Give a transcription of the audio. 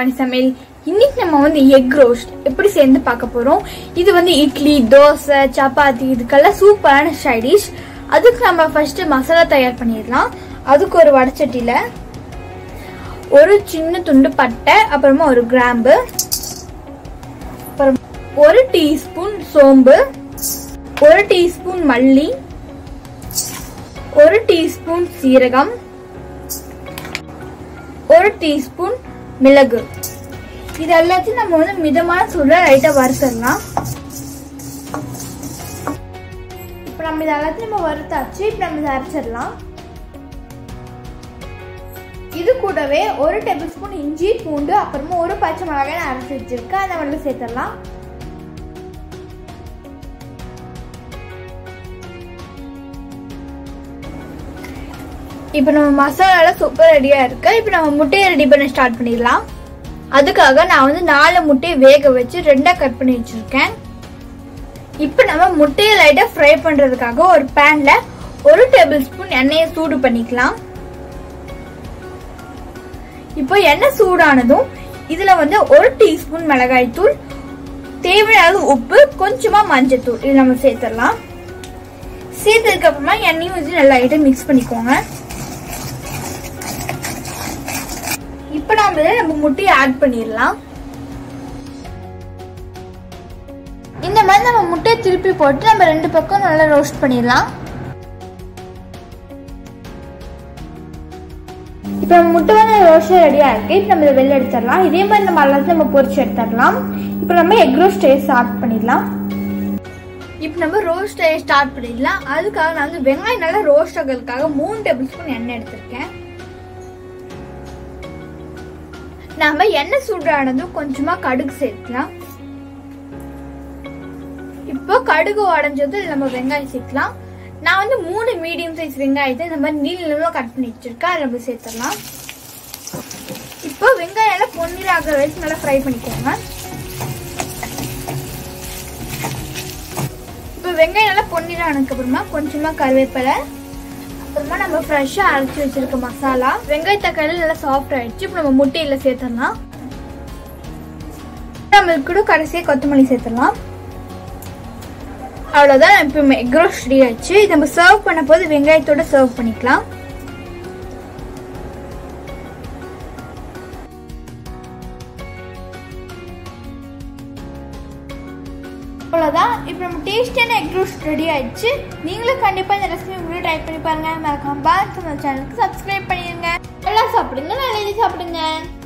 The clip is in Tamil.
வாணி சமையல் இன்னைக்கு நம்ம வந்து எக் ரோஸ்ட் எப்படி சேர்ந்து பார்க்க போறோம் இது வந்து இட்லி தோசை சப்பாத்தி இதுக்கெல்லாம் சூப்பரான சைடிஷ் அதுக்கு நம்ம ஃபர்ஸ்ட் மசாலா தயார் பண்ணிடலாம் அதுக்கு ஒரு வடச்சட்டியில ஒரு சின்ன துண்டு பட்டை அப்புறமா ஒரு கிராம்பு அப்புறம் ஒரு டீஸ்பூன் சோம்பு ஒரு டீஸ்பூன் மல்லி ஒரு டீஸ்பூன் சீரகம் ஒரு டீஸ்பூன் மிளகு இது எல்லாத்தையும் நம்ம வந்து மிதமான சூடுல லைட்டா வறுத்துடலாம் இப்போ நம்ம இது எல்லாத்தையும் நம்ம வறுத்தாச்சு இப்போ நம்ம இதை அரைச்சிடலாம் இது கூடவே ஒரு டேபிள் ஸ்பூன் இஞ்சி பூண்டு அப்புறமா ஒரு பச்சை மிளகாய் நான் அரைச்சி வச்சிருக்கேன் அதை வந்து சேர்த்துடலாம் இப்போ நம்ம மசாலாலாம் சூப்பர் ரெடியாக இருக்கு இப்போ நம்ம முட்டையை ரெடி பண்ண ஸ்டார்ட் பண்ணிடலாம் அதுக்காக நான் வந்து நாலு முட்டையை வேக வச்சு ரெண்டாக கட் பண்ணி வச்சுருக்கேன் இப்போ நம்ம முட்டையை லைட்டாக ஃப்ரை பண்ணுறதுக்காக ஒரு பேனில் ஒரு டேபிள் ஸ்பூன் எண்ணெயை சூடு பண்ணிக்கலாம் இப்போ எண்ணெய் சூடானதும் இதில் வந்து ஒரு டீஸ்பூன் மிளகாய் தூள் தேவையான அளவு உப்பு கொஞ்சமாக மஞ்சள் தூள் இது நம்ம சேர்த்துடலாம் சேர்த்ததுக்கு அப்புறமா எண்ணெயும் வச்சு நல்லா லைட்டாக மிக்ஸ் பண்ணிக்கோங்க இப்போ நாம இதில் நம்ம முட்டையை ஆட் பண்ணிடலாம் இந்த மாதிரி நம்ம முட்டையை திருப்பி போட்டு நம்ம ரெண்டு பக்கம் நல்லா ரோஸ்ட் பண்ணிடலாம் இப்போ நம்ம முட்டை வந்து ரோஸ்ட் ரெடியாக இருக்கு இப்போ நம்ம இதை வெளில எடுத்துடலாம் இதே மாதிரி நம்ம எல்லாத்தையும் நம்ம பொரிச்சு எடுத்துடலாம் இப்போ நம்ம எக் ரோஸ்ட் ஸ்டார்ட் பண்ணிடலாம் இப்போ நம்ம ரோஸ்ட் ஸ்டார்ட் பண்ணிடலாம் அதுக்காக நான் வந்து வெங்காயம் நல்லா ரோஸ்ட் ஆகிறதுக்காக மூணு டேபிள் ஸ்பூன் எண்ணெய் எடுத்திருக்கேன் நம்ம எண்ணெய் சூடானதும் கொஞ்சமா கடுகு சேர்க்கலாம் இப்போ கடுகு உடஞ்சது நம்ம வெங்காயம் சேர்க்கலாம் நான் வந்து மூணு மீடியம் சைஸ் வெங்காயத்தை இந்த மாதிரி நீள நீளமாக கட் பண்ணி வச்சிருக்கேன் அதை நம்ம சேர்த்துடலாம் இப்போ வெங்காயம் எல்லாம் பொன்னிற ஆகிற வரைக்கும் நல்லா ஃப்ரை பண்ணிக்கோங்க இப்போ வெங்காயம் நல்லா பொன்னிற ஆனதுக்கு அப்புறமா கொஞ்சமா கருவேப்பிலை அப்புறமா நம்ம ஃப்ரெஷ்ஷாக அரைச்சி வச்சிருக்க மசாலா வெங்காய தக்காளி நல்லா சாஃப்ட் ஆயிடுச்சு இப்போ நம்ம முட்டையில் சேர்த்துடலாம் நம்ம கூட கடைசியாக கொத்தமல்லி சேர்த்துடலாம் அவ்வளோதான் இப்போ எக் ரோஸ்ட் ரெடி ஆயிடுச்சு இது நம்ம சர்வ் பண்ண போது வெங்காயத்தோட சர்வ் பண்ணிக்கலாம் அவ்வளோதான் இப்போ நம்ம டேஸ்டியான எக் ரோஸ்ட் ரெடி ஆயிடுச்சு நீங்களும் கண்டிப்பாக இந்த ரெசிபி உங்களும் ட்ரை பண்ணி பாருங்க மறக்காம பாத் சேனலுக்கு சப்ஸ்கிரைப் பண்ணிடுங்க எல்லாம் சாப்பிடுங்க நல்லா சாப்பிடுங்க